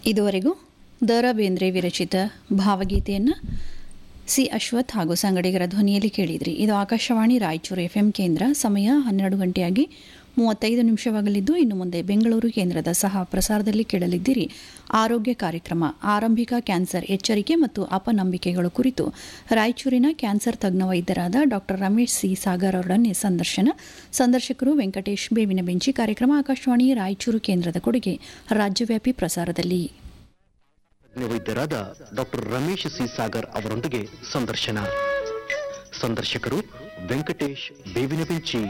ಇದುವರೆಗೂ ದ ರಾ ಬೇಂದ್ರೆ ವಿರಚಿತ ಭಾವಗೀತೆಯನ್ನು ಸಿ ಅಶ್ವಥ್ ಹಾಗೂ ಸಂಗಡಿಗರ ಧ್ವನಿಯಲ್ಲಿ ಕೇಳಿದ್ರಿ ಇದು ಆಕಾಶವಾಣಿ ರಾಯಚೂರು ಎಫ್ಎಂ ಕೇಂದ್ರ ಸಮಯ ಹನ್ನೆರಡು ಗಂಟೆಯಾಗಿ ಮೂವತ್ತೈದು ನಿಮಿಷವಾಗಲಿದ್ದು ಇನ್ನು ಮುಂದೆ ಬೆಂಗಳೂರು ಕೇಂದ್ರದ ಸಹ ಪ್ರಸಾರದಲ್ಲಿ ಕೇಳಲಿದ್ದೀರಿ ಆರೋಗ್ಯ ಕಾರ್ಯಕ್ರಮ ಆರಂಭಿಕ ಕ್ಯಾನ್ಸರ್ ಎಚ್ಚರಿಕೆ ಮತ್ತು ಅಪನಂಬಿಕೆಗಳು ಕುರಿತು ರಾಯಚೂರಿನ ಕ್ಯಾನ್ಸರ್ ತಜ್ಞ ವೈದ್ಯರಾದ ಡಾಕ್ಟರ್ ರಮೇಶ್ ಸಿ ಸಾಗರ್ ಅವರನ್ನೇ ಸಂದರ್ಶನ ಸಂದರ್ಶಕರು ವೆಂಕಟೇಶ್ ಬೇವಿನ ಬೆಂಚಿ ಕಾರ್ಯಕ್ರಮ ಆಕಾಶವಾಣಿ ರಾಯಚೂರು ಕೇಂದ್ರದ ಕೊಡುಗೆ ರಾಜ್ಯವ್ಯಾಪಿ ಪ್ರಸಾರದಲ್ಲಿ ತಜ್ಞ ವೈದ್ಯರಾದ ಡಾಕ್ಟರ್ ರಮೇಶ್ ಸಿ ಸಾಗರ್ ಅವರೊಂದಿಗೆ ಸಂದರ್ಶನ ಸಂದರ್ಶಕರು ವೆಂಕಟೇಶ್ ಬೇವಿನ ಬೆಂಚಿ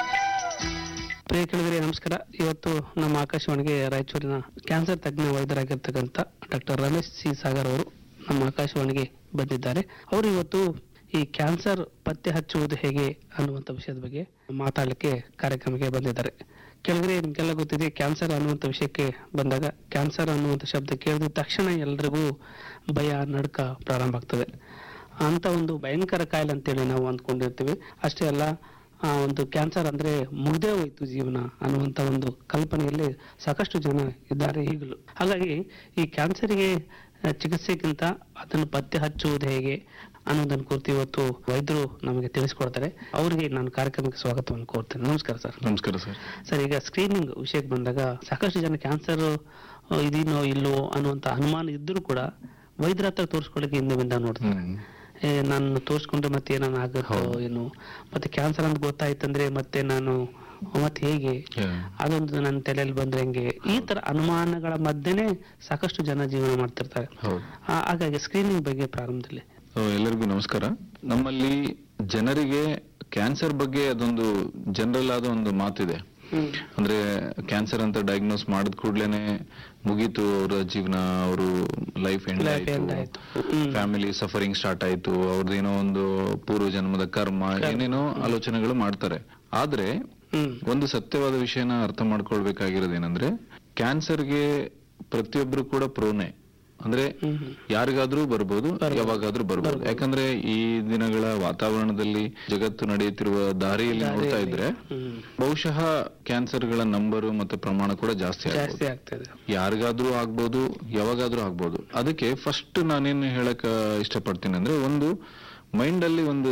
ಪ್ರಿಯ ಕೇಳಿದರೆ ನಮಸ್ಕಾರ ಇವತ್ತು ನಮ್ಮ ಆಕಾಶವಾಣಿಗೆ ರಾಯಚೂರಿನ ಕ್ಯಾನ್ಸರ್ ತಜ್ಞ ವೈದ್ಯರಾಗಿರ್ತಕ್ಕಂಥ ಡಾಕ್ಟರ್ ರಮೇಶ್ ಸಿ ಸಾಗರ್ ಅವರು ನಮ್ಮ ಆಕಾಶವಾಣಿಗೆ ಬಂದಿದ್ದಾರೆ ಅವರು ಇವತ್ತು ಈ ಕ್ಯಾನ್ಸರ್ ಪತ್ತೆ ಹಚ್ಚುವುದು ಹೇಗೆ ಅನ್ನುವಂಥ ವಿಷಯದ ಬಗ್ಗೆ ಮಾತಾಡಲಿಕ್ಕೆ ಕಾರ್ಯಕ್ರಮಕ್ಕೆ ಬಂದಿದ್ದಾರೆ ಕೆಳಗಡೆ ನಿಮ್ಗೆಲ್ಲ ಗೊತ್ತಿದೆ ಕ್ಯಾನ್ಸರ್ ಅನ್ನುವಂಥ ವಿಷಯಕ್ಕೆ ಬಂದಾಗ ಕ್ಯಾನ್ಸರ್ ಅನ್ನುವಂಥ ಶಬ್ದ ಕೇಳಿದ ತಕ್ಷಣ ಎಲ್ರಿಗೂ ಭಯ ನಡುಕ ಪ್ರಾರಂಭ ಆಗ್ತದೆ ಅಂತ ಒಂದು ಭಯಂಕರ ಕಾಯಿಲೆ ಅಂತೇಳಿ ನಾವು ಅಂದ್ಕೊಂಡಿರ್ತೀವಿ ಅಷ್ಟೇ ಅಲ್ಲ ಆ ಒಂದು ಕ್ಯಾನ್ಸರ್ ಅಂದ್ರೆ ಮುಗ್ದೇ ಹೋಯ್ತು ಜೀವನ ಅನ್ನುವಂತ ಒಂದು ಕಲ್ಪನೆಯಲ್ಲಿ ಸಾಕಷ್ಟು ಜನ ಇದ್ದಾರೆ ಈಗಲೂ ಹಾಗಾಗಿ ಈ ಕ್ಯಾನ್ಸರ್ಗೆ ಆ, ಚಿಕಿತ್ಸೆಗಿಂತ ಅದನ್ನು ಪತ್ತೆ ಹಚ್ಚುವುದು ಹೇಗೆ ಅನ್ನೋದನ್ನು ಕುರಿತು ಇವತ್ತು ವೈದ್ಯರು ನಮಗೆ ತಿಳಿಸ್ಕೊಡ್ತಾರೆ ಅವರಿಗೆ ನಾನು ಕಾರ್ಯಕ್ರಮಕ್ಕೆ ಸ್ವಾಗತವನ್ನು ಕೋರ್ತೇನೆ ನಮಸ್ಕಾರ ಸರ್ ನಮಸ್ಕಾರ ಸರ್ ಸರ್ ಈಗ ಸ್ಕ್ರೀನಿಂಗ್ ವಿಷಯಕ್ಕೆ ಬಂದಾಗ ಸಾಕಷ್ಟು ಜನ ಕ್ಯಾನ್ಸರ್ ಇದೀನೋ ಇಲ್ಲೋ ಅನ್ನುವಂತ ಅನುಮಾನ ಇದ್ರೂ ಕೂಡ ವೈದ್ಯರ ಹತ್ರ ತೋರಿಸ್ಕೊಳ್ಳಿಕ್ಕೆ ಹಿಂದೆ ಮುಂದೆ ನೋಡ್ತಾರೆ ಹ್ಮ್. ಏ, ನಾನು ತೋರಿಸ್ಕೊಂಡ್ರೆ ಮತ್ತೆ ಏನಾನ ಆಗುತ್ತೋ ಏನು ಮತ್ತೆ ಕ್ಯಾನ್ಸರ್ ಅಂತ ಗೊತ್ತಾಯ್ತಂದ್ರೆ ಮತ್ತೆ ನಾನು ಮತ್ತೆ ಹೇಗೆ Yeah. ಅದೊಂದು ನನ್ನ ತಲೆಯಲ್ಲಿ ಬಂದ್ರೆ ಹೆಂಗೆ ಈ ತರ ಅನುಮಾನಗಳ ಮಧ್ಯೆನೆ ಸಾಕಷ್ಟು ಜನ ಜೀವನ ಮಾಡ್ತಿರ್ತಾರೆ ಹೌದು ಆ- ಹಾಗಾಗಿ ಸ್ಕ್ರೀನಿಂಗ್ ಬಗ್ಗೆ ಪ್ರಾರಂಭದಲ್ಲಿ ಸೊ, ಎಲ್ಲರಿಗೂ ನಮಸ್ಕಾರ ನಮ್ಮಲ್ಲಿ ಜನರಿಗೆ ಕ್ಯಾನ್ಸರ್ ಬಗ್ಗೆ ಅದೊಂದು ಜನರಲ್ ಆದ ಒಂದು ಮಾತಿದೆ ಅಂದ್ರೆ ಕ್ಯಾನ್ಸರ್ ಅಂತ ಡಯಾಗ್ನೋಸ್ ಮಾಡಿದ ಕೂಡ್ಲೇನೆ ಮುಗೀತು ಅವರ ಜೀವನ ಅವರು ಲೈಫ್ ಎಂಡ್ Life end ಆಯ್ತು ಆಯ್ತು. ಹ್ಮ್. ಫ್ಯಾಮಿಲಿ ಸಫರಿಂಗ್ ಸ್ಟಾರ್ಟ್ ಆಯ್ತು ಅವ್ರದ್ದೇನೋ ಒಂದು ಪೂರ್ವ ಜನ್ಮದ ಕರ್ಮ ಏನೇನೋ ಆಲೋಚನೆಗಳು ಮಾಡ್ತಾರೆ ಆದ್ರೆ ಹ್ಮ್ ಒಂದು ಸತ್ಯವಾದ ವಿಷಯನ ಅರ್ಥ ಮಾಡ್ಕೊಳ್ಬೇಕಾಗಿರೋದೇನಂದ್ರೆ ಕ್ಯಾನ್ಸರ್ಗೆ ಪ್ರತಿಯೊಬ್ರು ಕೂಡ ಪ್ರೋನೆ ಅಂದ್ರೆ ಯಾರಿಗಾದ್ರೂ ಬರ್ಬೋದು ಯಾವಾಗಾದ್ರೂ ಬರ್ಬೋದು ಯಾಕಂದ್ರೆ ಈ ದಿನಗಳ ವಾತಾವರಣದಲ್ಲಿ ಜಗತ್ತು ನಡೆಯುತ್ತಿರುವ ದಾರಿಯಲ್ಲಿ ನೋಡ್ತಾ ಇದ್ರೆ ಬಹುಶಃ ಕ್ಯಾನ್ಸರ್ಗಳ ನಂಬರು ಮತ್ತೆ ಪ್ರಮಾಣ ಕೂಡ ಜಾಸ್ತಿ ಆಗ್ಬೋದು ಜಾಸ್ತಿ ಆಗ್ತದೆ ಯಾರಿಗಾದ್ರೂ ಆಗ್ಬೋದು ಯಾವಾಗಾದ್ರೂ ಆಗ್ಬೋದು ಅದಕ್ಕೆ ಫಸ್ಟ್ ನಾನೇನು ಹೇಳಕ್ ಇಷ್ಟಪಡ್ತೀನಿ ಅಂದ್ರೆ ಒಂದು ಮೈಂಡ್ ಅಲ್ಲಿ ಒಂದು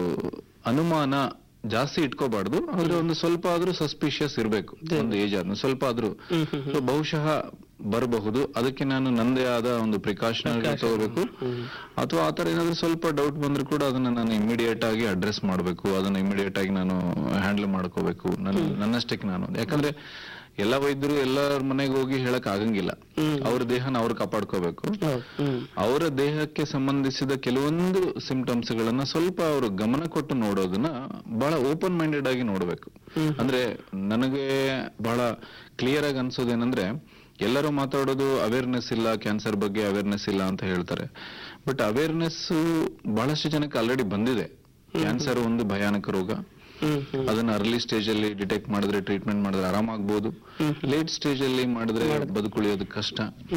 ಅನುಮಾನ ಜಾಸ್ತಿ ಇಟ್ಕೋಬಾರ್ದು ಆದ್ರೆ ಒಂದು ಸ್ವಲ್ಪ ಆದ್ರೂ ಸಸ್ಪಿಷಿಯಸ್ ಇರಬೇಕು ಒಂದು ಏಜ್ ಆದ್ಮೇಲೆ ಸ್ವಲ್ಪ ಆದ್ರೂ So, ಬಹುಶಃ ಬರಬಹುದು ಅದಕ್ಕೆ ನಾನು ನಂದೇ ಆದ ಒಂದು ಪ್ರಿಕಾಷನ್ ತಗೋಬೇಕು ಅಥವಾ ಆತರ ಏನಾದ್ರೂ ಸ್ವಲ್ಪ ಡೌಟ್ ಬಂದ್ರು ಕೂಡ ಅದನ್ನ ನಾನು ಇಮಿಡಿಯೇಟ್ ಆಗಿ ಅಡ್ರೆಸ್ ಮಾಡಬೇಕು ಅದನ್ನ ಇಮಿಡಿಯೇಟ್ ಆಗಿ ನಾನು ಹ್ಯಾಂಡಲ್ ಮಾಡ್ಕೋಬೇಕು ನನ್ನ ನನ್ನಷ್ಟಕ್ಕೆ ನಾನು ಯಾಕಂದ್ರೆ ಎಲ್ಲ ವೈದ್ಯರು ಎಲ್ಲರ ಮನೆಗೆ ಹೋಗಿ ಹೇಳಕ್ ಆಗಂಗಿಲ್ಲ ಅವ್ರ ದೇಹನ ಅವ್ರು ಕಾಪಾಡ್ಕೋಬೇಕು ಹೌದು ಹ್ಮ್ ಅವರ ದೇಹಕ್ಕೆ ಸಂಬಂಧಿಸಿದ ಕೆಲವೊಂದು ಸಿಂಪ್ಟಮ್ಸ್ ಗಳನ್ನ ಸ್ವಲ್ಪ ಅವರು ಗಮನ ಕೊಟ್ಟು ನೋಡೋದನ್ನ ಬಹಳ ಓಪನ್ ಮೈಂಡೆಡ್ ಆಗಿ ನೋಡ್ಬೇಕು ಅಂದ್ರೆ ನನಗೆ ಬಹಳ ಕ್ಲಿಯರ್ ಆಗಿ ಅನ್ಸೋದೇನಂದ್ರೆ ಎಲ್ಲರೂ ಮಾತಾಡೋದು ಅವೇರ್ನೆಸ್ ಇಲ್ಲ ಕ್ಯಾನ್ಸರ್ ಬಗ್ಗೆ ಅವೇರ್ನೆಸ್ ಇಲ್ಲ ಅಂತ ಹೇಳ್ತಾರೆ ಬಟ್ ಅವೇರ್ನೆಸ್ ಬಹಳಷ್ಟು ಜನಕ್ಕೆ ಆಲ್ರೆಡಿ ಬಂದಿದೆ ಕ್ಯಾನ್ಸರ್ ಒಂದು ಭಯಾನಕ ರೋಗ ಹ್ಮ್ ಹ್ಮ್ ಅದನ್ನ ಅರ್ಲಿ ಸ್ಟೇಜ್ ಅಲ್ಲಿ ಡಿಟೆಕ್ಟ್ ಮಾಡಿದ್ರೆ ಟ್ರೀಟ್ಮೆಂಟ್ ಮಾಡಿದ್ರೆ ಆರಾಮಾಗ್ಬೋದು ಲೇಟ್ ಸ್ಟೇಜ್ ಅಲ್ಲಿ ಮಾಡಿದ್ರೆ ಬದುಕುಳಿಯೋದು ಕಷ್ಟ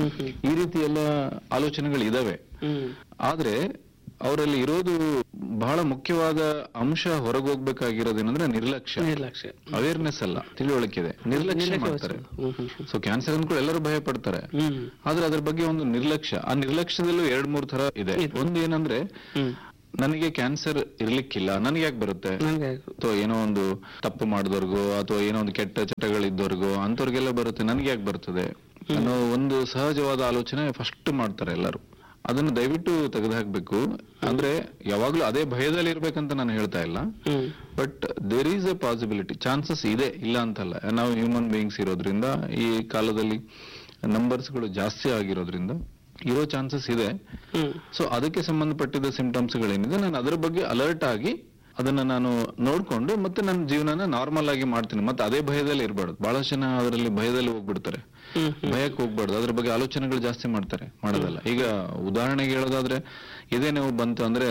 ಈ ರೀತಿ ಎಲ್ಲ ಆಲೋಚನೆಗಳು ಇದಾವೆ ಹ್ಮ್ ಆದ್ರೆ ಅವರಲ್ಲಿ ಇರೋದು ಬಹಳ ಮುಖ್ಯವಾದ ಅಂಶ ಹೊರಗೋಗ್ಬೇಕಾಗಿರೋದೇನಂದ್ರೆ ನಿರ್ಲಕ್ಷ್ಯ ನಿರ್ಲಕ್ಷ್ಯ ಅವೇರ್ನೆಸ್ ಅಲ್ಲ ತಿಳುವಳಿಕೆ ಇದೆ ನಿರ್ಲಕ್ಷ್ಯ ಮಾಡ್ತಾರೆ ಹ್ಮ್ ಹ್ಮ್ ಸೊ ಕ್ಯಾನ್ಸರ್ ಅಂದ್ಕೊಂಡು ಎಲ್ಲರೂ ಭಯ ಪಡ್ತಾರೆ ಹ್ಮ್ ಆದ್ರೆ ಅದ್ರ ಬಗ್ಗೆ ಒಂದು ನಿರ್ಲಕ್ಷ್ಯ ಆ ನಿರ್ಲಕ್ಷ್ಯದಲ್ಲೂ ಎರಡ್ ಮೂರ್ ತರ ಇದೆ ಒಂದು ಏನಂದ್ರೆ ಹ್ಮ್ ನನಗೆ ಕ್ಯಾನ್ಸರ್ ಇರ್ಲಿಕ್ಕಿಲ್ಲ ನನಗೆ ಯಾಕೆ ಬರುತ್ತೆ ನಂಗೆ ಅಥವಾ ಏನೋ ಒಂದು ತಪ್ಪು ಮಾಡಿದವ್ರಿಗೋ ಅಥವಾ ಏನೋ ಒಂದು ಕೆಟ್ಟ ಚಟಗಳಿದ್ದವ್ರಿಗೋ ಅಂತವ್ರಿಗೆಲ್ಲ ಬರುತ್ತೆ ನನಗೆ ಯಾಕೆ ಬರ್ತದೆ ಅನ್ನೋ ಒಂದು ಸಹಜವಾದ ಆಲೋಚನೆ ಫಸ್ಟ್ ಮಾಡ್ತಾರೆ ಎಲ್ಲರೂ ಅದನ್ನು ದಯವಿಟ್ಟು ತೆಗೆದುಹಾಕ್ಬೇಕು ಅಂದ್ರೆ ಯಾವಾಗ್ಲೂ ಅದೇ ಭಯದಲ್ಲಿ ಇರ್ಬೇಕಂತ ನಾನು ಹೇಳ್ತಾ ಇಲ್ಲ hmm but there is a possibility chances ಇದೆ ಇಲ್ಲ ಅಂತಲ್ಲ ನಾವು ಹ್ಯೂಮನ್ ಬೀಯಿಂಗ್ಸ್ ಇರೋದ್ರಿಂದ ಈ ಕಾಲದಲ್ಲಿ ನಂಬರ್ಸ್ಗಳು ಜಾಸ್ತಿ ಆಗಿರೋದ್ರಿಂದ ಇರೋ ಚಾನ್ಸಸ್ ಇದೆ ಹ್ಮ್ ಸೊ ಅದಕ್ಕೆ ಸಂಬಂಧಪಟ್ಟಿದ್ದ ಸಿಂಪ್ಟಮ್ಸ್ ಗಳೇನಿದೆ ನಾನು ಅದ್ರ ಬಗ್ಗೆ ಅಲರ್ಟ್ ಆಗಿ ಅದನ್ನ ನಾನು ನೋಡ್ಕೊಂಡು ಮತ್ತೆ ನನ್ನ ಜೀವನನ ನಾರ್ಮಲ್ ಆಗಿ ಮಾಡ್ತೀನಿ ಮತ್ತೆ ಅದೇ ಭಯದಲ್ಲಿ ಇರಬಾರ್ದು ಬಹಳಷ್ಟು ಜನ ಅದರಲ್ಲಿ ಭಯದಲ್ಲಿ ಹೋಗ್ಬಿಡ್ತಾರೆ ಭಯಕ್ಕೆ ಹೋಗ್ಬಾರ್ದು ಅದ್ರ ಬಗ್ಗೆ ಆಲೋಚನೆಗಳು ಜಾಸ್ತಿ ಮಾಡ್ತಾರೆ ಮಾಡೋದಲ್ಲ ಈಗ ಉದಾಹರಣೆಗೆ ಹೇಳೋದಾದ್ರೆ ಇದೇ ನೋವು ಬಂತು ಅಂದ್ರೆ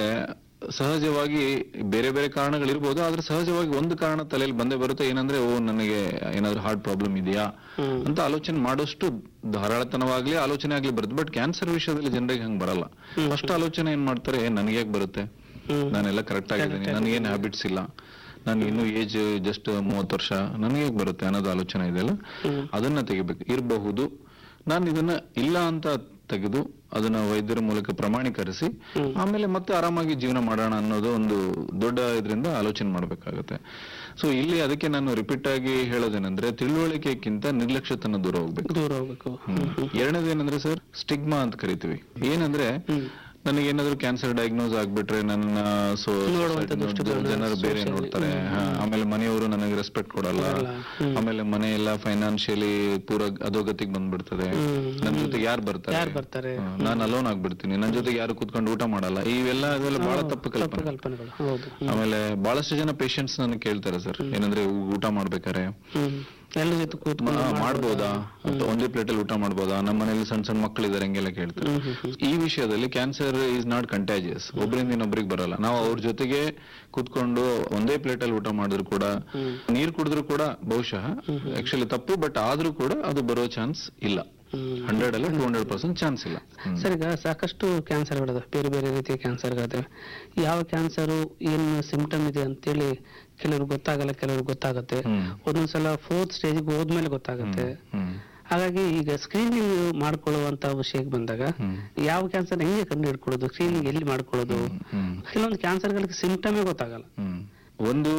ಸಹಜವಾಗಿ ಬೇರೆ ಬೇರೆ ಕಾರಣಗಳಿರ್ಬೋದು ಆದ್ರೆ ಸಹಜವಾಗಿ ಒಂದು ಕಾರಣ ತಲೆಯಲ್ಲಿ ಬಂದೇ ಬರುತ್ತೆ ಏನಂದ್ರೆ ಓ ನನಗೆ ಏನಾದ್ರೂ ಹಾರ್ಟ್ ಪ್ರಾಬ್ಲಮ್ ಇದೆಯಾ ಅಂತ ಆಲೋಚನೆ ಮಾಡೋಷ್ಟು ಧಾರಾಳತನವಾಗ್ಲಿ ಆಲೋಚನೆ ಆಗ್ಲಿ ಬರುತ್ತೆ ಬಟ್ ಕ್ಯಾನ್ಸರ್ ವಿಷಯದಲ್ಲಿ ಜನರಿಗೆ ಹಂಗ್ ಬರಲ್ಲ ಫಸ್ಟ್ ಆಲೋಚನೆ ಏನ್ ಮಾಡ್ತಾರೆ ಏ, ನನಗೆ ಯಾಕೆ ಬರುತ್ತೆ ನಾನೆಲ್ಲ ಕರೆಕ್ಟ್ ಆಗಿದ್ದೀನಿ ನನಗೇನ್ ಹ್ಯಾಬಿಟ್ಸ್ ಇಲ್ಲ ನಾನು ಇನ್ನು ಏಜ್ ಜಸ್ಟ್ ಮೂವತ್ತು ವರ್ಷ ನನಗೆ ಹೇಗ್ ಬರುತ್ತೆ ಅನ್ನೋದು ಆಲೋಚನೆ ಇದೆಯಲ್ಲ ಅದನ್ನ ತೆಗಿಬೇಕು ಇರಬಹುದು ನಾನು ಇದನ್ನ ಇಲ್ಲ ಅಂತ ತೆಗೆದು ಅದನ್ನ ವೈದ್ಯರ ಮೂಲಕ ಪ್ರಮಾಣೀಕರಿಸಿ ಆಮೇಲೆ ಮತ್ತೆ ಆರಾಮಾಗಿ ಜೀವನ ಮಾಡೋಣ ಅನ್ನೋದು ಒಂದು ದೊಡ್ಡ ಇದರಿಂದ ಆಲೋಚನೆ ಮಾಡ್ಬೇಕಾಗುತ್ತೆ ಸೊ ಇಲ್ಲಿ ಅದಕ್ಕೆ ನಾನು ರಿಪೀಟ್ ಆಗಿ ಹೇಳೋದೇನಂದ್ರೆ ತಿಳುವಳಿಕೆಗಿಂತ ನಿರ್ಲಕ್ಷ್ಯತನ ದೂರ ಹೋಗ್ಬೇಕು ದೂರ ಹೋಗ್ಬೇಕು ಎರಡನೇದು ಏನಂದ್ರೆ ಸರ್ ಸ್ಟಿಗ್ಮಾ ಅಂತ ಕರಿತೀವಿ ಏನಂದ್ರೆ ನನಗೆ ಏನಾದ್ರು ಕ್ಯಾನ್ಸರ್ ಡಯಾಗ್ನೋಸ್ ಆಗ್ಬಿಟ್ರೆ ನನ್ನ ಸೊ ನೋಡುವಂತ ದೃಷ್ಟಿಕೋನ, ಜನರು ಬೇರೆ socially. ನೋಡ್ತಾರೆ ಹಾ, ಆಮೇಲೆ ಮನೆಯವರು ನನಗೆ ರೆಸ್ಪೆಕ್ಟ್ ಕೊಡಲ್ಲ ಆಮೇಲೆ ಮನೆ ಎಲ್ಲ ಫೈನಾನ್ಷಿಯಲಿ ಪೂರ ಅಧೋಗತಿಗೆ ಬಂದ್ಬಿಡ್ತದೆ ನನ್ ಜೊತೆಗೆ ಯಾರು ಬರ್ತಾರೆ ಯಾರ್ ಬರ್ತಾರೆ? ಹಾ, ನಾನು ಅಲೋನ್ ಆಗ್ಬಿಡ್ತೀನಿ ನನ್ ಜೊತೆಗೆ ಯಾರು ಕೂತ್ಕೊಂಡು ಊಟ ಮಾಡಲ್ಲ ಇವೆಲ್ಲ ಇವೆಲ್ಲ ಬಹಳ ತಪ್ಪು ತಪ್ಪು ಕಲ್ಪನೆ ಕಲ್ಪನೆಗಳು ಹೌದು ಆಮೇಲೆ ಬಹಳಷ್ಟು ಜನ ಪೇಷಂಟ್ಸ್ ನನಗೆ ಕೇಳ್ತಾರೆ ಸರ್ ಏನಂದ್ರೆ ಊಟ ಮಾಡ್ಬೇಕಾರೆ ಹ್ಮ್ ಎಲ್ಲ ಜೊತೆ ಕೂತ್ಕೊಂಡು ಮಾ- ಮಾಡ್ಬೋದಾ ಅಥವಾ ಒಂದೇ ಪ್ಲೇಟ್ ಅಲ್ಲಿ ಊಟ ಮಾಡ್ಬೋದಾ ನಮ್ಮ ಮನೇಲಿ ಸಣ್ಣ ಸಣ್ಣ ಮಕ್ಕಳಿದ್ದಾರೆ ಹಂಗೆಲ್ಲ ಕೇಳ್ತಾರೆ ಈ ವಿಷಯದಲ್ಲಿ ಕ್ಯಾನ್ಸರ್ ಈಸ್ ನಾಟ್ ಕಂಟ್ಯಾಜಿಯಸ್ ಒಬ್ಬರಿಂದ ಇನ್ನೊಬ್ರಿಗೆ ಬರಲ್ಲ ನಾವು ಅವ್ರ ಜೊತೆಗೆ ಕೂತ್ಕೊಂಡು ಒಂದೇ ಪ್ಲೇಟ್ ಅಲ್ಲಿ ಊಟ ಮಾಡಿದ್ರು ಕೂಡ ನೀರ್ ಕುಡಿದ್ರು ಕೂಡ ಬಹುಶಃ ಆಕ್ಚುಲಿ ತಪ್ಪು ಬಟ್ ಆದ್ರೂ ಕೂಡ ಅದು ಬರೋ ಚಾನ್ಸ್ ಇಲ್ಲ ಹಂಡ್ರೆಡ್ ಅಲ್ಲ ಟೂ ಹಂಡ್ರೆಡ್ ಪರ್ಸೆಂಟ್ ಚಾನ್ಸ್ ಇಲ್ಲ ಹ್ಮ್. ಸರ್ ಈಗ ಸಾಕಷ್ಟು ಕ್ಯಾನ್ಸರ್ಗಳಿದಾವೆ ಬೇರೆ ಬೇರೆ ರೀತಿಯ ಕ್ಯಾನ್ಸರ್ಗಳಿದಾವೆ ಯಾವ ಕ್ಯಾನ್ಸರು ಏನು ಸಿಂಪ್ಟಮ್ ಇದೆ ಅಂತೇಳಿ ಕೆಲವ್ರಿಗೆ ಗೊತ್ತಾಗಲ್ಲ ಕೆಲವ್ರಿಗೆ ಗೊತ್ತಾಗುತ್ತೆ ಹ್ಮ್. ಒಂದೊಂದ್ಸಲ ಫೋರ್ತ್ ಸ್ಟೇಜ್ಗೆ ಹೋದ್ಮೇಲೆ ಗೊತ್ತಾಗುತ್ತೆ ಹ್ಮ್. ಹಾಗಾಗಿ ಈಗ ಸ್ಕ್ರೀನಿಂಗ್ ಮಾಡ್ಕೊಳ್ಳುವಂತ ವಿಷಯಕ್ಕೆ ಬಂದಾಗ ಹ್ಮ್. ಯಾವ ಯಾವ ಕ್ಯಾನ್ಸರ್ ಹೆಂಗೆ ಕಂಡು ಹಿಡ್ಕೊಳ್ಳೋದು ಸ್ಕ್ರೀನಿಂಗ್ ಎಲ್ಲಿ ಮಾಡ್ಕೊಳ್ಳೋದು ಹ್ಮ್. ಕೆಲವೊಂದು ಕ್ಯಾನ್ಸರ್ಗಳಿಗೆ ಸಿಂಪ್ಟಮೇ ಗೊತ್ತಾಗಲ್ಲ ಹ್ಮ್. ಒಂದು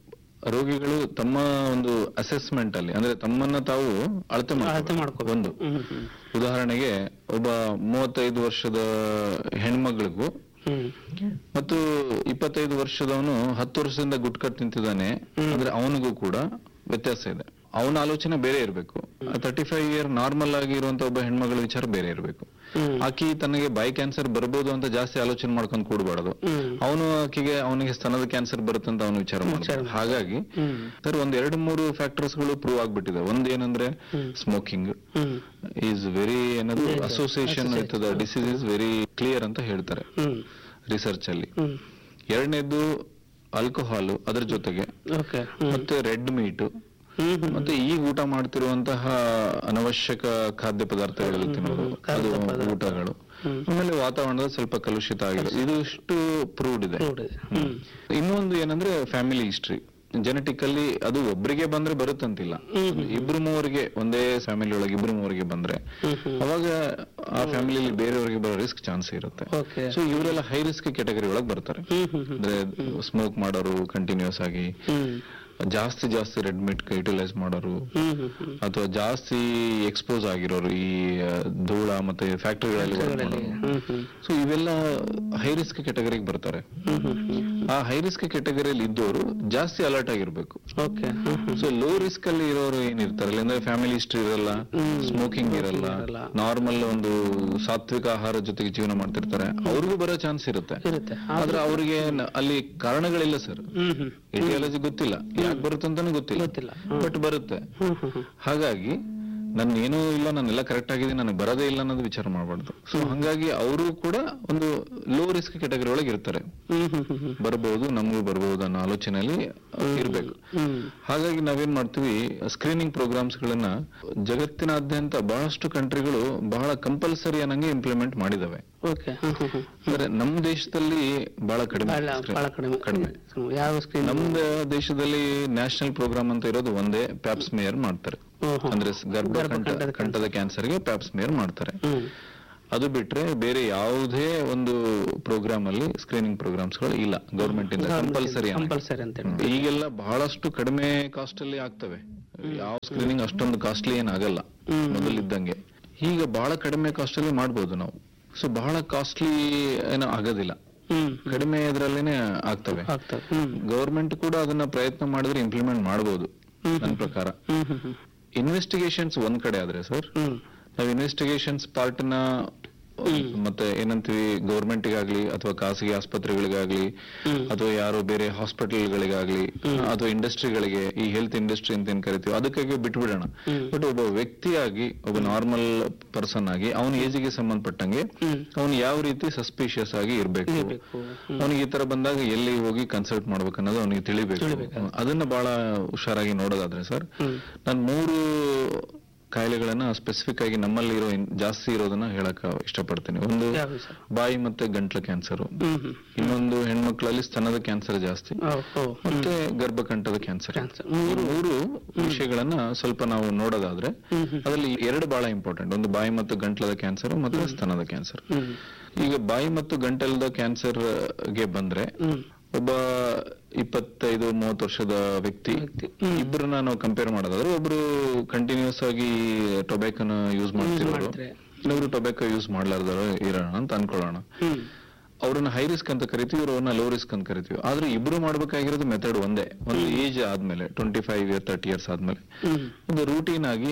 ರೋಗಿಗಳು ತಮ್ಮ ಒಂದು ಅಸೆಸ್ಮೆಂಟ್ ಅಲ್ಲಿ ಅಂದ್ರೆ ತಮ್ಮನ್ನ ತಾವು ಅಳತೆ ಅಳತೆ ಮಾಡ್ಕೋಬೇಕು. ಮಾಡ್ಕೋಬೇಕು. ಒಂದು ಹ್ಮ್, ಹ್ಮ್. ಉದಾಹರಣೆಗೆ ಒಬ್ಬ ಮೂವತ್ತೈದು ವರ್ಷದ ಹೆಣ್ಮಗಳಿಗೂ ಹ್ಮ್ ಮತ್ತು ಇಪ್ಪತ್ತೈದು ವರ್ಷದವನು ಹತ್ತು ವರ್ಷದಿಂದ ಗುಟ್ಕಟ್ ತಿಂತಿದ್ದಾನೆ ಅಂದ್ರೆ ಅವನಿಗೂ ಕೂಡ ವ್ಯತ್ಯಾಸ ಇದೆ ಅವನ ಆಲೋಚನೆ ಬೇರೆ ಇರಬೇಕು ತರ್ಟಿ ಫೈವ್ ಇಯರ್ ನಾರ್ಮಲ್ ಆಗಿ ಇರುವಂತ ಒಬ್ಬ ಹೆಣ್ಮಗಳ ವಿಚಾರ ಬೇರೆ ಇರಬೇಕು ಹ್ಮ್. ಆಕಿ ತನಗೆ ಬಾಯಿ ಕ್ಯಾನ್ಸರ್ ಬರ್ಬೋದು ಅಂತ ಜಾಸ್ತಿ ಆಲೋಚನೆ ಮಾಡ್ಕೊಂಡು ಕೂಡಬಾರ್ದು ಹ್ಮ್. ಅವನು ಆಕಿಗೆ ಅವನಿಗೆ ಸ್ತನದ ಕ್ಯಾನ್ಸರ್ ಬರುತ್ತೆ ಅಂತ ಅವನು ವಿಚಾರ ಮಾಡ್ತಾನೆ ಹಾಗಾಗಿ ಹ್ಮ್. ಸರ್ ಒಂದ್ ಎರಡು ಮೂರು ಫ್ಯಾಕ್ಟರ್ಸ್ ಗಳು ಪ್ರೂವ್ ಆಗ್ಬಿಟ್ಟಿದೆ ಒಂದ್ ಏನಂದ್ರೆ ಸ್ಮೋಕಿಂಗ್ ಹ್ಮ್ ಈಸ್ ವೆರಿ ಏನದು association with the disease is very clear ಅಂತ ಹೇಳ್ತಾರೆ ಹ್ಮ್ ರಿಸರ್ಚ್ ಅಲ್ಲಿ ಹ್ಮ್ ಎರಡನೇದು ಆಲ್ಕೋಹಾಲ್ ಅದ್ರ ಜೊತೆಗೆ ಓಕೆ ಮತ್ತೆ ರೆಡ್ ಮೀಟ್ ಹ್ಮ್ ಹ್ಮ್ ಮತ್ತೆ ಈಗ ಊಟ ಮಾಡ್ತಿರುವಂತಹ ಅನವಶ್ಯಕ ಖಾದ್ಯ ಪದಾರ್ಥಗಳು ತಿನ್ನೋದು ಅದು ಊಟಗಳು ಆಮೇಲೆ ವಾತಾವರಣದ ಸ್ವಲ್ಪ ಕಲುಷಿತ ಆಗಿದೆ ಇದು ಇಷ್ಟು ಪ್ರೂವ್ಡ್ ಇದೆ ನೋಡಿದೆ ಹ್ಮ್ ಇನ್ನೊಂದು ಏನಂದ್ರೆ ಫ್ಯಾಮಿಲಿ ಹಿಸ್ಟ್ರಿ ಜೆನೆಟಿಕಲ್ಲಿ ಅದು ಒಬ್ರಿಗೆ ಬಂದ್ರೆ ಬರುತ್ತಂತಿಲ್ಲ ಇಬ್ರು ಮೂವರಿಗೆ ಒಂದೇ ಫ್ಯಾಮಿಲಿ ಒಳಗೆ ಇಬ್ರು ಮೂವರಿಗೆ ಬಂದ್ರೆ ಅವಾಗ ಆ ಫ್ಯಾಮಿಲಿಯಲ್ಲಿ ಬೇರೆಯವರಿಗೆ ಬರೋ ರಿಸ್ಕ್ ಚಾನ್ಸ್ ಇರುತ್ತೆ ಓಕೆ ಸೊ ಇವರೆಲ್ಲ ಹೈ ರಿಸ್ಕ್ ಕೆಟಗರಿ ಒಳಗೆ ಬರ್ತಾರೆ ಹ್ಮ್ ಹ್ಮ್ ಹ್ಮ್ ಅಂದ್ರೆ ಸ್ಮೋಕ್ ಮಾಡೋರು ಕಂಟಿನ್ಯೂಸ್ ಆಗಿ ಹ್ಮ್ ಜಾಸ್ತಿ ಜಾಸ್ತಿ ರೆಡ್ ಮೀಟ್ ಯುಟಿಲೈಸ್ ಮಾಡೋರು ಹ್ಮ್ ಹ್ಮ್ ಹ್ಮ್ ಅಥವಾ ಜಾಸ್ತಿ ಎಕ್ಸ್ಪೋಸ್ ಆಗಿರೋರು ಈ ಆ, ಧೂಳ ಮತ್ತೆ ಫ್ಯಾಕ್ಟರಿಗಳಲ್ಲಿ ಮಾಡೋರು ಹ್ಮ್ ಹ್ಮ್ ಸೊ ಇವೆಲ್ಲ ಹೈ ರಿಸ್ಕ್ ಕೆಟಗರಿಗೆ ಬರ್ತಾರೆ ಆ ಹೈ ರಿಸ್ಕ್ ಕೆಟಗರಿಯಲ್ಲಿ ಇದ್ದವರು ಜಾಸ್ತಿ ಅಲರ್ಟ್ ಆಗಿರ್ಬೇಕು okay hmm hmm so low risk ಅಲ್ಲಿ ಇರೋರು ಏನಿರ್ತಾರಲ್ಲ ಅಂದ್ರೆ ಫ್ಯಾಮಿಲಿ ಹಿಸ್ಟ್ರಿ ಇರಲ್ಲ ಸ್ಮೋಕಿಂಗ್ ಇರಲ್ಲ ಇರಲ್ಲ. ನಾರ್ಮಲ್ ಒಂದು ಸಾತ್ವಿಕ ಆಹಾರ ಜೊತೆಗೆ ಜೀವನ ಮಾಡ್ತಿರ್ತಾರೆ ಅವ್ರಿಗೂ ಬರೋ ಚಾನ್ಸ್ ಇರುತ್ತೆ ಇರುತ್ತೆ ಆದ್ರೆ ಅವರಿಗೆ ಅಲ್ಲಿ ಕಾರಣಗಳಿಲ್ಲ ಸರ್ ಹ್ಮ್ ಹ್ಮ್ ಇಟಿಯಾಲಜಿ ಗೊತ್ತಿಲ್ಲ ಯಾಕೆ ಬರುತ್ತೆ ಅಂತಾನು ಗೊತ್ತಿಲ್ಲ ಗೊತ್ತಿಲ್ಲ. ಬಟ್ ಬರುತ್ತೆ ಹ್ಮ್ ಹ್ಮ್ ಹ್ಮ್ ಹಾಗಾಗಿ ನನ್ ಏನೂ ಇಲ್ಲ ನಾನೆಲ್ಲ ಕರೆಕ್ಟ್ ಆಗಿದೆ ನನಗೆ ಬರೋದೇ ಇಲ್ಲ ಅನ್ನೋದು ವಿಚಾರ ಮಾಡಬಾರ್ದು ಸೊ ಹಂಗಾಗಿ ಅವರು ಕೂಡ ಒಂದು ಲೋ ರಿಸ್ಕ್ ಕೆಟಗರಿ ಒಳಗೆ ಇರ್ತಾರೆ ಹ್ಮ್ ಹ್ಮ್ ಹ್ಮ್ ಹ್ಮ್ ಬರಬಹುದು ನಮಗೂ ಬರಬಹುದು ಅನ್ನೋ ಆಲೋಚನೆಯಲ್ಲಿ ಇರ್ಬೇಕು ಹ್ಮ್ ಹಾಗಾಗಿ ನಾವೇನ್ ಮಾಡ್ತೀವಿ ಸ್ಕ್ರೀನಿಂಗ್ ಪ್ರೋಗ್ರಾಮ್ಸ್ ಗಳನ್ನ ಜಗತ್ತಿನಾದ್ಯಂತ ಬಹಳಷ್ಟು ಕಂಟ್ರಿಗಳು ಬಹಳ ಕಂಪಲ್ಸರಿ ಅನ್ನಂಗೆ ಇಂಪ್ಲಿಮೆಂಟ್ ಮಾಡಿದಾವೆ ಓಕೆ ಹ್ಮ್ ಹ್ಮ್ ಹ್ಮ್ ಅಂದ್ರೆ ನಮ್ಮ ದೇಶದಲ್ಲಿ ಬಹಳ ಕಡಿಮೆ ಬಹಳ ಬಹಳ ಕಡಿಮೆ ಕಡಿಮೆ ಹ್ಮ್. ಯಾವ ಸ್ಕ್ರೀನ್ ನಮ್ಮ ದೇಶದಲ್ಲಿ ನ್ಯಾಷನಲ್ ಪ್ರೋಗ್ರಾಮ್ ಅಂತ ಇರೋದು ಒಂದೇ ಪ್ಯಾಪ್ಸ್ ಮೇಯರ್ ಮಾಡ್ತಾರೆ ಅಂದ್ರೆ ಗರ್ಭಕಂಠ ಕಂಠದ ಕ್ಯಾನ್ಸರ್ಗೆ ಪ್ಯಾಪ್ಸ್ ಮೇಯರ್ ಮಾಡ್ತಾರೆ ಹ್ಮ್ ಅದು ಬಿಟ್ರೆ ಬೇರೆ ಯಾವುದೇ ಒಂದು ಪ್ರೋಗ್ರಾಮ್ ಅಲ್ಲಿ ಸ್ಕ್ರೀನಿಂಗ್ ಪ್ರೋಗ್ರಾಮ್ಸ್ ಗಳು ಇಲ್ಲ ಗೌರ್ಮೆಂಟ್ ಇಂದ ಕಂಪಲ್ಸರಿ ಕಂಪಲ್ಸರಿ ಅಂತ ಹೇಳಿ ಈಗೆಲ್ಲ ಬಹಳಷ್ಟು ಕಡಿಮೆ ಕಾಸ್ಟ್ ಅಲ್ಲಿ ಆಗ್ತವೆ ಯಾವ ಸ್ಕ್ರೀನಿಂಗ್ ಅಷ್ಟೊಂದು ಕಾಸ್ಟ್ಲಿ ಏನಾಗಲ್ಲ ಮೊದಲಿದ್ದಂಗೆ ಈಗ ಬಹಳ ಕಡಿಮೆ ಕಾಸ್ಟ್ ಅಲ್ಲಿ ಮಾಡ್ಬೋದು ನಾವು ಸೊ ಬಹಳ ಕಾಸ್ಟ್ಲಿ ಏನೋ ಆಗೋದಿಲ್ಲ ಹ್ಮ್ ಕಡಿಮೆ ಇದರಲ್ಲೇನೆ ಆಗ್ತವೆ ಆಗ್ತದೆ ಹ್ಮ್ ಗವರ್ಮೆಂಟ್ ಕೂಡ ಅದನ್ನ ಪ್ರಯತ್ನ ಮಾಡಿದ್ರೆ ಇಂಪ್ಲಿಮೆಂಟ್ ಮಾಡಬಹುದು ನನ್ನ ಪ್ರಕಾರ ಹ್ಮ್ ಹ್ಮ್ ಹ್ಮ್ ಇನ್ವೆಸ್ಟಿಗೇಷನ್ಸ್ ಒಂದ್ ಕಡೆ ಆದ್ರೆ ಸರ್ ಹ್ಮ್ ನಾವು ಇನ್ವೆಸ್ಟಿಗೇಷನ್ಸ್ ಪಾರ್ಟ್ ನ ಮತ್ತೆ ಏನಂತೀವಿ ಗೌರ್ಮೆಂಟ್ ಗಾಗ್ಲಿ ಅಥವಾ ಖಾಸಗಿ ಆಸ್ಪತ್ರೆಗಳಿಗಾಗ್ಲಿ ಅಥವಾ ಯಾರೋ ಬೇರೆ ಹಾಸ್ಪಿಟಲ್ಗಳಿಗಾಗ್ಲಿ ಅಥವಾ ಇಂಡಸ್ಟ್ರಿಗಳಿಗೆ ಈ ಹೆಲ್ತ್ ಇಂಡಸ್ಟ್ರಿ ಅಂತ ಏನ್ ಕರಿತೀವಿ ಅದಕ್ಕಾಗಿ ಬಿಟ್ಬಿಡೋಣ ಬಟ್ ಒಬ್ಬ ವ್ಯಕ್ತಿಯಾಗಿ ಒಬ್ಬ ನಾರ್ಮಲ್ ಪರ್ಸನ್ ಆಗಿ ಅವನ ಏಜಿಗೆ ಸಂಬಂಧಪಟ್ಟಂಗೆ ಅವನು ಯಾವ ರೀತಿ ಸಸ್ಪಿಷಿಯಸ್ ಆಗಿ ಇರ್ಬೇಕು ಇರ್ಬೇಕು. ಅವನಿಗೆ ಈ ತರ ಬಂದಾಗ ಎಲ್ಲಿ ಹೋಗಿ ಕನ್ಸಲ್ಟ್ ಮಾಡ್ಬೇಕು ಅನ್ನೋದು ಅವನಿಗೆ ತಿಳಿಬೇಕು ಅದನ್ನ ಬಹಳ ಹುಷಾರಾಗಿ ನೋಡೋದಾದ್ರೆ ಸರ್ ನಾನು ಮೂರು ಕಾಯಿಲೆಗಳನ್ನ ಸ್ಪೆಸಿಫಿಕ್ ಆಗಿ ನಮ್ಮಲ್ಲಿ ಇರೋ ಇನ್- ಜಾಸ್ತಿ ಇರೋದನ್ನ ಹೇಳಕ್ ಇಷ್ಟಪಡ್ತೀನಿ ಒಂದು ಯಾವ್ದು ಸರ್ ಬಾಯಿ ಮತ್ತೆ ಗಂಟ್ಲ ಕ್ಯಾನ್ಸರ್ ಹ್ಮ್ ಹ್ಮ್ ಇನ್ನೊಂದು ಹೆಣ್ಮಕ್ಳಲ್ಲಿ ಸ್ತನದ ಕ್ಯಾನ್ಸರ್ ಜಾಸ್ತಿ ಓ, ಓ, ಹ್ಮ್. ಮತ್ತೆ ಗರ್ಭಕಂಠದ ಕ್ಯಾನ್ಸರ್ Cancer. ಈ ಮೂರು ವಿಷಯಗಳನ್ನ ಸ್ವಲ್ಪ ನಾವು ನೋಡೋದಾದ್ರೆ ಹ್ಮ್ ಹ್ಮ್. ಅದರಲ್ಲಿ ಎರಡು ಬಹಳ ಇಂಪಾರ್ಟೆಂಟ್ ಒಂದು ಬಾಯಿ ಮತ್ತು ಗಂಟ್ಲದ ಕ್ಯಾನ್ಸರ್ ಮತ್ತೆ ಸ್ತನದ ಕ್ಯಾನ್ಸರ್ ಹ್ಮ್ ಈಗ ಬಾಯಿ ಮತ್ತು ಗಂಟಲದ ಕ್ಯಾನ್ಸರ್ ಗೆ ಬಂದ್ರೆ ಹ್ಮ್ ಒಬ್ಬ ಇಪ್ಪತ್ತೈದು ಮೂವತ್ತು ವರ್ಷದ ವ್ಯಕ್ತಿ ವ್ಯಕ್ತಿ. ಹ್ಮ್. ಇಬ್ಬರನ್ನ ನಾವು ಕಂಪೇರ್ ಮಾಡೋದಾದ್ರೆ ಒಬ್ರು ಕಂಟಿನ್ಯೂಸ್ ಆಗಿ ಟೊಬ್ಯಾಕೋನ ಯೂಸ್ ಮಾಡ್ತಿರೋರು ಮಾಡ್ತಾರೆ. ಇನ್ನೊಬ್ರು ಟೊಬ್ಯಾಕೋ ಯೂಸ್ ಮಾಡ್ಲಾರ್ದವರು ಇರೋಣ ಅಂತ ಅನ್ಕೊಳ್ಳೋಣ ಹ್ಮ್ ಅವ್ರನ್ನ ಹೈ ರಿಸ್ಕ್ ಅಂತ ಕರಿತೀವಿ ಅವ್ರನ್ನ ಲೋ ರಿಸ್ಕ್ ಅಂತ ಕರಿತೀವಿ ಆದ್ರೆ ಇಬ್ರು ಮಾಡ್ಬೇಕಾಗಿರೋದು ಮೆಥಡ್ ಒಂದೇ ಒಂದು ಏಜ್ ಆದ್ಮೇಲೆ twenty five year thirty years ಆದ್ಮೇಲೆ ಹ್ಮ್ ಒಂದು ರೂಟೀನ್ ಆಗಿ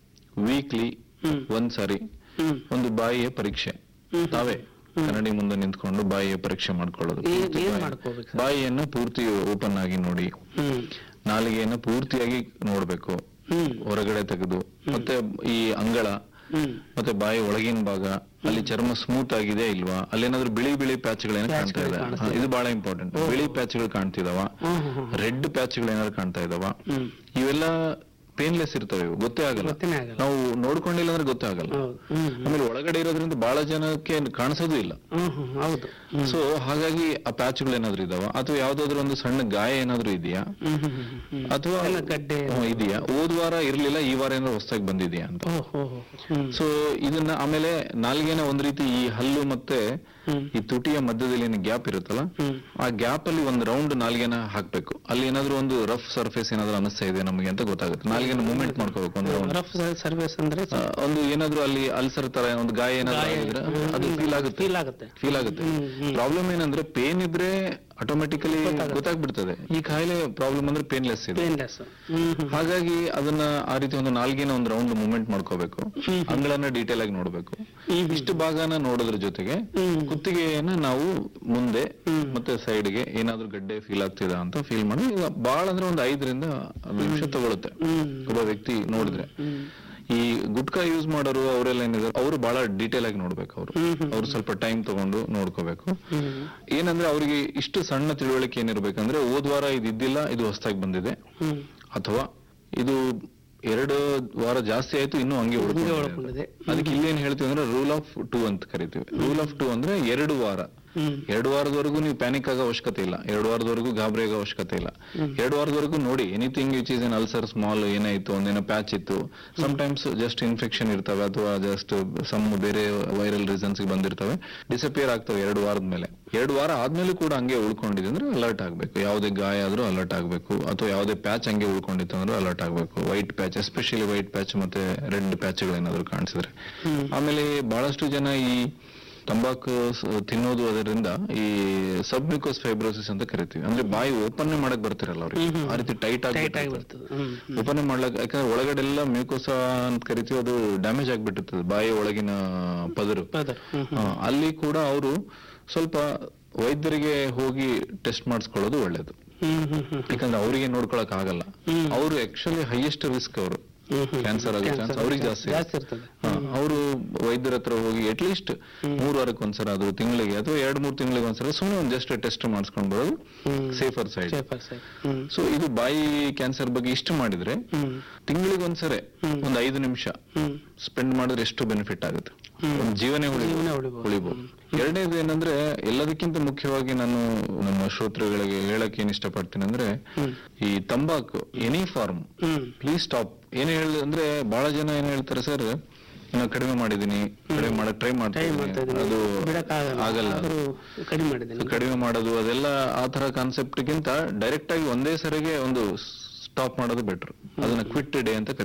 ವೀಕ್ಲಿ ಹ್ಮ್. ಒಂದ್ ಸಾರಿ ಹ್ಮ್ ಒಂದು ಬಾಯಿಯ ಪರೀಕ್ಷೆ ಹ್ಮ್. ತಾವೇ ಕನ್ನಡಿ ಮುಂದೆ ನಿಂತ್ಕೊಂಡು ಬಾಯಿಯ ಪರೀಕ್ಷೆ ಮಾಡ್ಕೊಳ್ಳೋದು ಏನ್- ಪೂರ್ತಿ ಏನ್ ಬಾಯಿ- ಮಾಡ್ಕೋಬೇಕು ಸರ್? ಬಾಯಿಯನ್ನ ಪೂರ್ತಿ ಓಪನ್ ಆಗಿ ನೋಡಿ ಹ್ಮ್ ನಾಲಿಗೆಯನ್ನ ಪೂರ್ತಿಯಾಗಿ ನೋಡ್ಬೇಕು ಹ್ಮ್ ಹೊರಗಡೆ ತೆಗೆದು ಮತ್ತೆ ಈ ಅಂಗಳ ಹ್ಮ್ ಮತ್ತೆ ಬಾಯಿ ಒಳಗಿನ ಭಾಗ ಅಲ್ಲಿ ಚರ್ಮ ಸ್ಮೂತ್ ಆಗಿದೆ ಇಲ್ವಾ ಅಲ್ಲೇನಾದ್ರೂ ಬಿಳಿ ಬಿಳಿ ಪ್ಯಾಚ್ಗಳೇನೋ ಕಾಣ್ತಾ ಪ್ಯಾಚ್ಗಳು ಇದೆ ಕಾಣಿಸ್ತಾ ಹಾ, ಇದು ಬಹಳ ಇಂಪಾರ್ಟೆಂಟ್ ಬಿಳಿ ಪ್ಯಾಚ್ಗಳು ಕಾಣ್ತಿದಾವ ಹ್ಮ್ ಹ್ಮ್ ಹ್ಮ್ ರೆಡ್ ಪ್ಯಾಚ್ಗಳು ಏನಾದ್ರು ಕಾಣ್ತಾ ಇದಾವ ಹ್ಮ್ ಇವೆಲ್ಲ ಪೇನ್ಲೆಸ್ ಇರ್ತವೆ ಇವು ಗೊತ್ತೇ ಆಗಲ್ಲ ಗೊತ್ತೇನೆ ಆಗಲ್ಲ ನಾವು ನೋಡ್ಕೊಂಡಿಲ್ಲ ಅಂದ್ರೆ ಗೊತ್ತೇ ಆಗಲ್ಲ ಹೌದು ಹ್ಮ್ ಹ್ಮ್. ಆಮೇಲೆ ಒಳಗಡೆ ಇರೋದ್ರಿಂದ ಬಹಳ ಜನಕ್ಕೆ ಕಾಣಿಸೋದು ಇಲ್ಲ ಹ್ಮ್ ಹ್ಮ್ ಹೌದು ಹ್ಮ್ ಸೊ ಹಾಗಾಗಿ ಆ ಪ್ಯಾಚ್ಗಳು ಏನಾದ್ರು ಇದಾವ ಅಥವಾ ಯಾವ್ದಾದ್ರು ಒಂದು ಸಣ್ಣ ಗಾಯ ಏನಾದ್ರು ಇದೆಯಾ ಹ್ಮ್ ಹ್ಮ್ ಹ್ಮ್ ಹ್ಮ್. ಅಥವಾ ಎಲ್ಲ ಗಡ್ಡೆ ಹ್ಮ್, ಇದೆಯಾ ಹೋದ್ ವಾರ ಇರ್ಲಿಲ್ಲ ಈ ವಾರ ಏನಾದ್ರು ಹೊಸದಾಗಿ ಬಂದಿದ್ಯಾ ಅಂತ ಓ ಹೋ ಹೋ ಹ್ಮ್ ಸೊ ಇದನ್ನ ಆಮೇಲೆ ನಾಲ್ಗೆನ ಒಂದ್ ರೀತಿ ಈ ಹಲ್ಲು ಮತ್ತೆ ಹ್ಮ್ ಈ ತುಟಿಯ ಮಧ್ಯದಲ್ಲಿ ಏನು ಗ್ಯಾಪ್ ಇರುತ್ತಲ್ಲ ಹ್ಮ್ ಆ ಗ್ಯಾಪ್ ಅಲ್ಲಿ ಒಂದು ರೌಂಡ್ ನಾಲ್ಗೆನ ಹಾಕ್ಬೇಕು ಅಲ್ಲಿ ಏನಾದ್ರು ಒಂದು ರಫ್ ಸರ್ಫೇಸ್ ಏನಾದ್ರು ಅನಿಸ್ತಾ ಇದೆ ನಮಗೆ ಅಂತ ಗೊತ್ತಾಗುತ್ತೆ ನಾಲ್ಗೆನ ಮೂವ್ಮೆಂಟ್ ಮಾಡ್ಕೋಬೇಕು ಒಂದು ರೌಂಡ್ ರಫ್ ಸರ್ವಿಸ್ ಅಂದ್ರೆ ಒಂದು ಏನಾದ್ರು ಅಲ್ಲಿ ಅಲ್ಸರ್ ತರ ಒಂದು ಗಾಯ ಏನಾದ್ರು ಗಾಯ, ಆಗಿದ್ರೆ ಹ್ಮ್, ಅದು ಫೀಲ್ ಆಗುತ್ತೆ ಫೀಲ್ ಆಗುತ್ತೆ ಫೀಲ್ ಆಗುತ್ತೆ ಹ್ಮ್, ಹ್ಮ್. ಪ್ರಾಬ್ಲಮ್ ಏನಂದ್ರೆ ಪೇನ್ ಇದ್ರೆ ಆಟೋಮೆಟಿಕಲಿ ಗೊತ್ತಾಗ್ಬಿಡ್ತದೆ ಈ ಕಾಯಿಲೆ ಪ್ರಾಬ್ಲಮ್ ಅಂದ್ರೆ ಪೇನ್ಲೆಸ್ ಇದೆ ಪೇನ್ಲೆಸ್ ಹ್ಮ್ ಹ್ಮ್ ಹಾಗಾಗಿ ಅದನ್ನ ಆ ರೀತಿ ಒಂದು ನಾಲ್ಗಿನ ಒಂದು ರೌಂಡ್ ಮೂವ್ಮೆಂಟ್ ಮಾಡ್ಕೋಬೇಕು ಅಂಗಳನ್ನ ಡೀಟೇಲ್ ಆಗಿ ನೋಡ್ಬೇಕು ಹ್ಮ್. ಇಷ್ಟು ಭಾಗನ ನೋಡೋದ್ರ ಜೊತೆಗೆ ಹ್ಮ್. ಕುತ್ತಿಗೆಯನ್ನ ನಾವು ಮುಂದೆ ಹ್ಮ್. ಮತ್ತೆ ಸೈಡ್ಗೆ ಏನಾದ್ರೂ ಗಡ್ಡೆ ಫೀಲ್ ಆಗ್ತಿದ ಅಂತ ಫೀಲ್ ಮಾಡಿ ಈಗ ಬಾಳ ಅಂದ್ರೆ ಒಂದು ಐದರಿಂದ ಹತ್ತು ನಿಮಿಷ ತಗೊಳುತ್ತೆ ಹ್ಮ್ ಒಬ್ಬ ವ್ಯಕ್ತಿ ನೋಡಿದ್ರೆ ಹ್ಮ್ ಈ ಗುಟ್ಕಾ ಯೂಸ್ ಮಾಡೋರು ಅವರೆಲ್ಲ ಏನಿದೆ ಅವರು ಬಹಳ ಡೀಟೇಲ್ ಆಗಿ ನೋಡ್ಬೇಕು ಅವರು ಹ್ಮ್, ಹ್ಮ್. ಅವ್ರು ಸ್ವಲ್ಪ ಟೈಮ್ ತಗೊಂಡು ನೋಡ್ಕೋಬೇಕು ಹ್ಮ್ ಏನಂದ್ರೆ ಅವರಿಗೆ ಇಷ್ಟು ಸಣ್ಣ ತಿಳುವಳಿಕೆ ಏನಿರ್ಬೇಕಂದ್ರೆ ಹೋದ್ ವಾರ ಇದು ಇದ್ದಿಲ್ಲ ಇದು ಹೊಸದಾಗಿ ಬಂದಿದೆ ಹ್ಮ್ ಅಥವಾ ಇದು ಎರಡು ವಾರ ಜಾಸ್ತಿ ಆಯ್ತು ಇನ್ನೂ ಹಂಗೆ ಉಳ್ಕೊಂಡಿದೆ ಅಂತ. ಉಳ್ಕೊಂಡಿದೆ. ಅದಕ್ಕೆ ಇಲ್ಲೇನ್ ಹೇಳ್ತೀವಿ ಅಂದ್ರೆ ರೂಲ್ ಆಫ್ ಟೂ ಅಂತ ಕರಿತೀವಿ ರೂಲ್ ಆಫ್ ಟೂ ಅಂದ್ರೆ ಎರಡು ವಾರ ಹ್ಮ್ ಎರಡು ವಾರದವರೆಗೂ ನೀವು ಪ್ಯಾನಿಕ್ ಆಗೋ ಅವಶ್ಯಕತೆ ಇಲ್ಲ ಎರಡು ವಾರದವರೆಗೂ ಗಾಬರಿ ಆಗೋ ಅವಶ್ಯಕತೆ ಇಲ್ಲ ಎರಡು ವಾರದವರೆಗೂ ನೋಡಿ anything which is an ulcer small ಏನಾಯ್ತು ಒಂದೇನೋ ಪ್ಯಾಚ್ ಇತ್ತು ಟೈಮ್ಸ್ ಜಸ್ಟ್ ಇನ್ಫೆಕ್ಷನ್ ಇರ್ತವೆ ಅಥವಾ ಜಸ್ಟ್ ಸಮ್ ಬೇರೆ ವೈರಲ್ ರೀಸನ್ಸ್ ಬಂದಿರ್ತವೆ ಡಿಸಪಿಯರ್ ಆಗ್ತವೆ ಎರಡು ವಾರದ ಮೇಲೆ ಎರಡು ವಾರ ಆದ್ಮೇಲೂ ಕೂಡ ಹಂಗೆ ಉಳ್ಕೊಂಡಿದೆ ಅಂದ್ರೆ ಅಲರ್ಟ್ ಆಗ್ಬೇಕು ಯಾವುದೇ ಗಾಯ ಆದ್ರೂ ಅಲರ್ಟ್ ಆಗ್ಬೇಕು ಅಥವಾ ಯಾವುದೇ ಪ್ಯಾಚ್ ಹಂಗೆ ಉಳ್ಕೊಂಡಿತ್ತು ಅಂದ್ರೆ ಅಲರ್ಟ್ ಆಗ್ಬೇಕು white patch especially white patch ಮತ್ತೆ ರೆಡ್ ಪ್ಯಾಚ್ಗಳೇನಾದ್ರೂ ಕಾಣಿಸಿದ್ರೆ ಆಮೇಲೆ ಬಹಳಷ್ಟು ಜನ ಈ ತಂಬಾಕು ಸ- ತಿನ್ನೋದು ಅದರಿಂದ ಈ ಸಬ್ಮಿಕೋಸ್ ಫೈಬ್ರೋಸಿಸ್ ಅಂತ ಕರಿತೀವಿ ಅಂದ್ರೆ ಬಾಯಿ ಓಪನ್ ಮಾಡಕ್ ಬರ್ತಿರಲ್ಲ ಅವ್ರಿಗೆ ಆ ರೀತಿ ಟೈಟ್ ಟೈಟ್ ಆಗಿ ಆಗಿಬಿಡ್ತದೆ ಹ್ಮ್ ಹ್ಮ್. ಓಪನ್ ಮಾಡ್ಲಕ್ ಯಾಕಂದ್ರೆ ಒಳಗಡೆ ಎಲ್ಲ ಮ್ಯೂಕೋಸ ಅಂತ ಕರಿತೀವಿ ಅದು ಡ್ಯಾಮೇಜ್ ಆಗ್ಬಿಟ್ಟಿರ್ತದೆ ಬಾಯಿ ಒಳಗಿನ ಪದರು ಪದರ್ ಹ್ಮ್ ಆ, ಅಲ್ಲಿ ಕೂಡ ಅವರು ಸ್ವಲ್ಪ ವೈದ್ಯರಿಗೆ ಹೋಗಿ ಟೆಸ್ಟ್ ಮಾಡಿಸ್ಕೊಳ್ಳೋದು ಒಳ್ಳೇದು ಹ್ಮ್ ಹ್ಮ್ ಹ್ಮ್ ಯಾಕಂದ್ರೆ ಅವರಿಗೆ ನೋಡ್ಕೊಳಕ್ ಆಗಲ್ಲ ಹ್ಮ್. ಅವರು ಆಕ್ಚುಲಿ ಹೈಯೆಸ್ಟ್ ರಿಸ್ಕ್ ಅವರು ಹ್ಮ್ ಹ್ಮ್. ಕ್ಯಾನ್ಸರ್ ಆಗೋ ಚಾನ್ಸ್ Cancer ಅವ್ರಿಗೆ ಜಾಸ್ತಿ ಜಾಸ್ತಿ ಇರ್ತದೆ ಅವರು ವೈದ್ಯರ ಹತ್ರ ಹೋಗಿ ಅಟ್ಲೀಸ್ಟ್ ಮೂರು ವಾರಕ್ಕೆ ಒಂದ್ಸಲ ಅದು ತಿಂಗಳಿಗೆ ಅಥವಾ ಎರಡ್ ಮೂರು ತಿಂಗಳಿಗೆ ಒಂದ್ಸಲ ಸುಮ್ಮನೆ ಒಂದು ಜಸ್ಟ್ ಟೆಸ್ಟ್ ಮಾಡಿಸ್ಕೊಂಡು ಬರೋದು ಹ್ಮ್. ಸೇಫರ್ ಸೈಡ್ ಸೇಫರ್ ಸೈಡ್ ಹ್ಮ್ ಸೊ ಇದು ಬಾಯಿ ಕ್ಯಾನ್ಸರ್ ಬಗ್ಗೆ ಇಷ್ಟು ಮಾಡಿದ್ರೆ ಹ್ಮ್ ತಿಂಗಳಿಗೆ ಒಂದ್ಸರೆ ಒಂದು ಐದು ನಿಮಿಷ ಹ್ಮ್ ಸ್ಪೆಂಡ್ ಮಾಡಿದ್ರೆ ಎಷ್ಟು ಬೆನಿಫಿಟ್ ಆಗುತ್ತೆ ಒಂದು ಜೀವನೇ ಉಳಿ ಜೀವನ ಉಳಿಬೋದು. ಉಳಿಬಹುದು ಎರಡನೇದು ಏನಂದ್ರೆ ಎಲ್ಲದಕ್ಕಿಂತ ಮುಖ್ಯವಾಗಿ ನಾನು ನಮ್ಮ ಶ್ರೋತೃಗಳಿಗೆ ಹೇಳಕ್ ಏನ್ ಇಷ್ಟಪಡ್ತೀನಿ ಅಂದ್ರೆ ಈ ತಂಬಾಕು any form hmm please stop ಏನ್ ಹೇಳ ಅಂದ್ರೆ ಬಹಳ ಜನ ಏನ್ ಹೇಳ್ತಾರೆ ಸರ್ ನಾನು ಕಡಿಮೆ ಮಾಡಿದೀನಿ ಕಡಿಮೆ ಮಾಡಕ್ ಟ್ರೈ ಟ್ರೈ ಮಾಡ್ತಾ ಮಾಡ್ತಾ ಇದ್ದೀನಿ ಇದ್ದೀನಿ ಅದು ಬಿಡಕ್ಕಾಗಲ್ಲ ಆಗಲ್ಲ ಆದ್ರೂ ಕಡಿಮೆ ಮಾಡಿದ್ದೀನಿ ಕಡಿಮೆ ಮಾಡೋದು ಅದೆಲ್ಲ ಆ ತರ ಕಾನ್ಸೆಪ್ಟ್ ಗಿಂತ ಡೈರೆಕ್ಟ್ ಆಗಿ ಒಂದೇ ಸರಿಗೆ ಒಂದು ಸ್ಟಾಪ್ ಮಾಡೋದು ಬೆಟರ್ ಅದನ್ನ ಕ್ವಿಟ್ ಡೇ ಅಂತ